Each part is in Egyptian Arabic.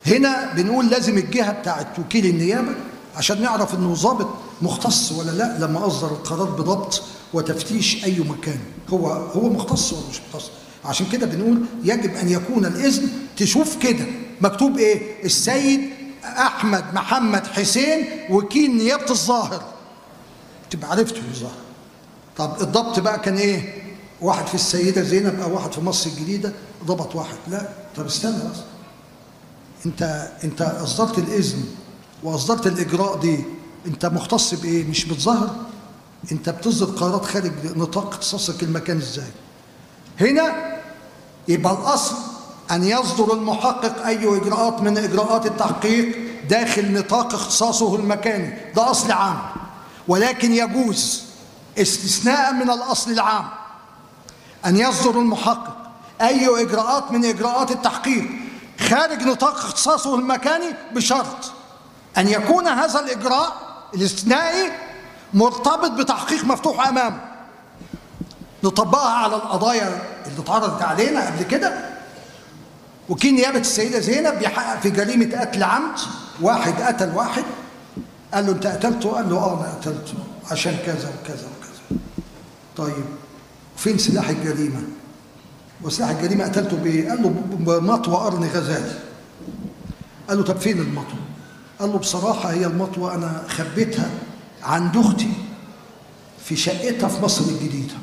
هنا بنقول لازم الجهة بتاعت وكيل النيابة عشان نعرف انه ضابط مختص ولا لا لما اصدر القرار بضبط وتفتيش اي مكان هو هو مختص ولا مش مختص عشان كده بنقول يجب ان يكون الاذن تشوف كده مكتوب ايه السيد احمد محمد حسين وكيل نيابه الظاهر تبقى عرفته الظاهر طب الضبط بقى كان ايه واحد في السيده زينب او واحد في مصر الجديده ضبط واحد لا طب استنى بس انت انت اصدرت الاذن واصدرت الاجراء دي انت مختص بايه مش بتظاهر انت بتصدر قرارات خارج نطاق اختصاصك المكان ازاي هنا يبقى الاصل ان يصدر المحقق اي اجراءات من اجراءات التحقيق داخل نطاق اختصاصه المكاني ده اصل عام ولكن يجوز استثناء من الاصل العام ان يصدر المحقق اي اجراءات من اجراءات التحقيق خارج نطاق اختصاصه المكاني بشرط أن يكون هذا الإجراء الاستثنائي مرتبط بتحقيق مفتوح أمامه نطبقها على القضايا اللي اتعرضت علينا قبل كده وكيل نيابة السيدة زينب بيحقق في جريمة قتل عمد واحد قتل واحد قال له أنت قتلته؟ قال له آه أنا قتلته عشان كذا وكذا وكذا طيب فين سلاح الجريمة؟ وسلاح الجريمة قتلته بإيه؟ قال له بمطوى قرن غزالي قال له طب فين المطوى؟ قال له بصراحة هي المطوى أنا خبيتها عند أختي في شقتها في مصر الجديدة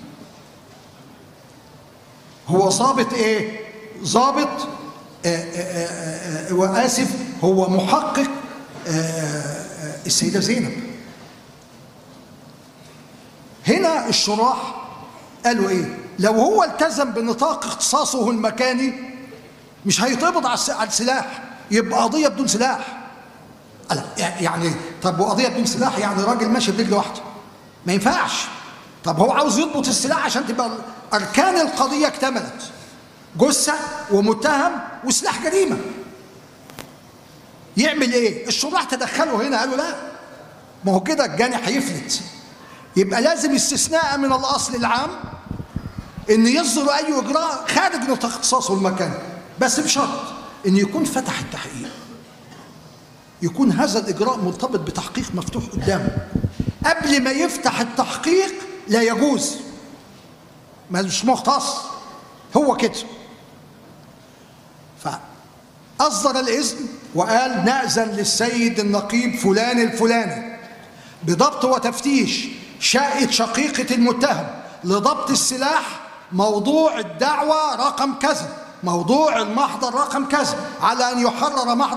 هو ظابط إيه؟ ظابط وآسف هو محقق السيدة زينب هنا الشراح قالوا إيه؟ لو هو التزم بنطاق اختصاصه المكاني مش هيتقبض على السلاح يبقى قضية بدون سلاح يعني طب وقضية بدون سلاح يعني راجل ماشي برجل واحدة ما ينفعش طب هو عاوز يضبط السلاح عشان تبقى أركان القضية اكتملت جثة ومتهم وسلاح جريمة يعمل ايه الشراح تدخلوا هنا قالوا لا ما هو كده الجاني هيفلت يبقى لازم استثناء من الأصل العام ان يصدر اي اجراء خارج نطاق اختصاصه المكان بس بشرط ان يكون فتح التحقيق يكون هذا الاجراء مرتبط بتحقيق مفتوح قدامه قبل ما يفتح التحقيق لا يجوز ما مش مختص هو كده فاصدر الاذن وقال ناذن للسيد النقيب فلان الفلاني بضبط وتفتيش شقه شقيقه المتهم لضبط السلاح موضوع الدعوة رقم كذا موضوع المحضر رقم كذا على أن يحرر محضر